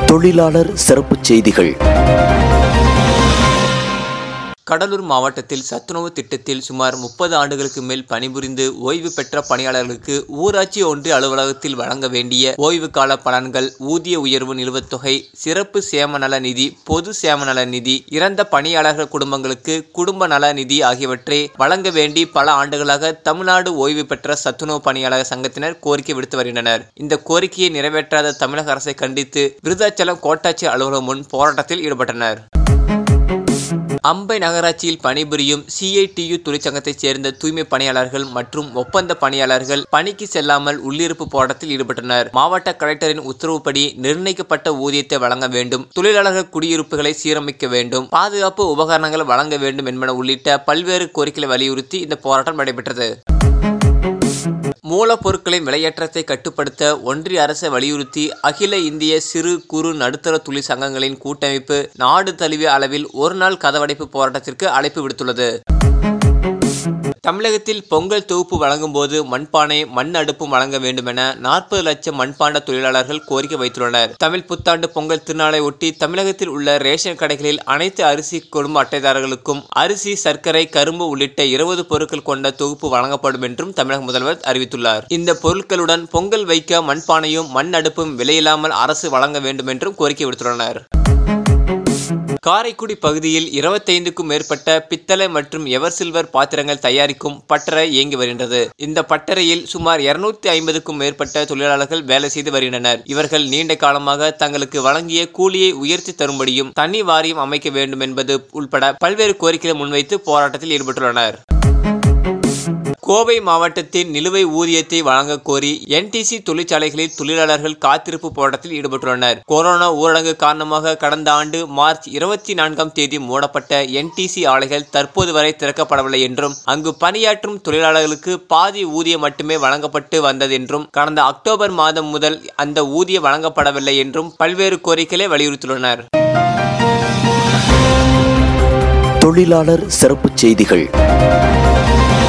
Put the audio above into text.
தொழிலாளர் சிறப்புச் செய்திகள் கடலூர் மாவட்டத்தில் சத்துணவு திட்டத்தில் சுமார் முப்பது ஆண்டுகளுக்கு மேல் பணிபுரிந்து ஓய்வு பெற்ற பணியாளர்களுக்கு ஊராட்சி ஒன்றிய அலுவலகத்தில் வழங்க வேண்டிய ஓய்வு கால பலன்கள் ஊதிய உயர்வு நிலுவைத் தொகை சிறப்பு சேம நல நிதி பொது சேம நல நிதி இறந்த பணியாளர்கள் குடும்பங்களுக்கு குடும்ப நல நிதி ஆகியவற்றை வழங்க வேண்டி பல ஆண்டுகளாக தமிழ்நாடு ஓய்வு பெற்ற சத்துணவு பணியாளர் சங்கத்தினர் கோரிக்கை விடுத்து வருகின்றனர் இந்த கோரிக்கையை நிறைவேற்றாத தமிழக அரசை கண்டித்து விருதாச்சலம் கோட்டாட்சி அலுவலகம் முன் போராட்டத்தில் ஈடுபட்டனர் அம்பை நகராட்சியில் பணிபுரியும் சிஐடியு தொழிற்சங்கத்தைச் சேர்ந்த தூய்மை பணியாளர்கள் மற்றும் ஒப்பந்த பணியாளர்கள் பணிக்கு செல்லாமல் உள்ளிருப்பு போராட்டத்தில் ஈடுபட்டனர் மாவட்ட கலெக்டரின் உத்தரவுப்படி நிர்ணயிக்கப்பட்ட ஊதியத்தை வழங்க வேண்டும் தொழிலாளர்கள் குடியிருப்புகளை சீரமைக்க வேண்டும் பாதுகாப்பு உபகரணங்கள் வழங்க வேண்டும் என்பன உள்ளிட்ட பல்வேறு கோரிக்கைகளை வலியுறுத்தி இந்த போராட்டம் நடைபெற்றது மூலப்பொருட்களின் விலையேற்றத்தை கட்டுப்படுத்த ஒன்றிய அரசை வலியுறுத்தி அகில இந்திய சிறு குறு நடுத்தர தொழில் சங்கங்களின் கூட்டமைப்பு நாடு தழுவிய அளவில் ஒருநாள் கதவடைப்பு போராட்டத்திற்கு அழைப்பு விடுத்துள்ளது தமிழகத்தில் பொங்கல் தொகுப்பு வழங்கும் போது மண்பானை மண் அடுப்பும் வழங்க வேண்டும் என நாற்பது லட்சம் மண்பாண்ட தொழிலாளர்கள் கோரிக்கை வைத்துள்ளனர் தமிழ் புத்தாண்டு பொங்கல் திருநாளை ஒட்டி தமிழகத்தில் உள்ள ரேஷன் கடைகளில் அனைத்து அரிசி குடும்ப அட்டைதாரர்களுக்கும் அரிசி சர்க்கரை கரும்பு உள்ளிட்ட இருபது பொருட்கள் கொண்ட தொகுப்பு வழங்கப்படும் என்றும் தமிழக முதல்வர் அறிவித்துள்ளார் இந்த பொருட்களுடன் பொங்கல் வைக்க மண்பானையும் மண் அடுப்பும் விலையில்லாமல் அரசு வழங்க வேண்டும் என்றும் கோரிக்கை விடுத்துள்ளனர் காரைக்குடி பகுதியில் இருபத்தைந்துக்கும் மேற்பட்ட பித்தளை மற்றும் எவர் சில்வர் பாத்திரங்கள் தயாரிக்கும் பட்டறை இயங்கி வருகின்றது இந்த பட்டறையில் சுமார் இருநூத்தி ஐம்பதுக்கும் மேற்பட்ட தொழிலாளர்கள் வேலை செய்து வருகின்றனர் இவர்கள் நீண்ட காலமாக தங்களுக்கு வழங்கிய கூலியை உயர்த்தி தரும்படியும் தனி வாரியம் அமைக்க வேண்டும் என்பது உள்பட பல்வேறு கோரிக்கைகளை முன்வைத்து போராட்டத்தில் ஈடுபட்டுள்ளனர் கோவை மாவட்டத்தின் நிலுவை ஊதியத்தை வழங்க கோரி என்டிசி தொழிற்சாலைகளில் தொழிலாளர்கள் காத்திருப்பு போராட்டத்தில் ஈடுபட்டுள்ளனர் கொரோனா ஊரடங்கு காரணமாக கடந்த ஆண்டு மார்ச் இருபத்தி நான்காம் தேதி மூடப்பட்ட என்டிசி ஆலைகள் தற்போது வரை திறக்கப்படவில்லை என்றும் அங்கு பணியாற்றும் தொழிலாளர்களுக்கு பாதி ஊதியம் மட்டுமே வழங்கப்பட்டு வந்தது என்றும் கடந்த அக்டோபர் மாதம் முதல் அந்த ஊதியம் வழங்கப்படவில்லை என்றும் பல்வேறு கோரிக்கைகளை வலியுறுத்தியுள்ளனர் தொழிலாளர் சிறப்புச் செய்திகள்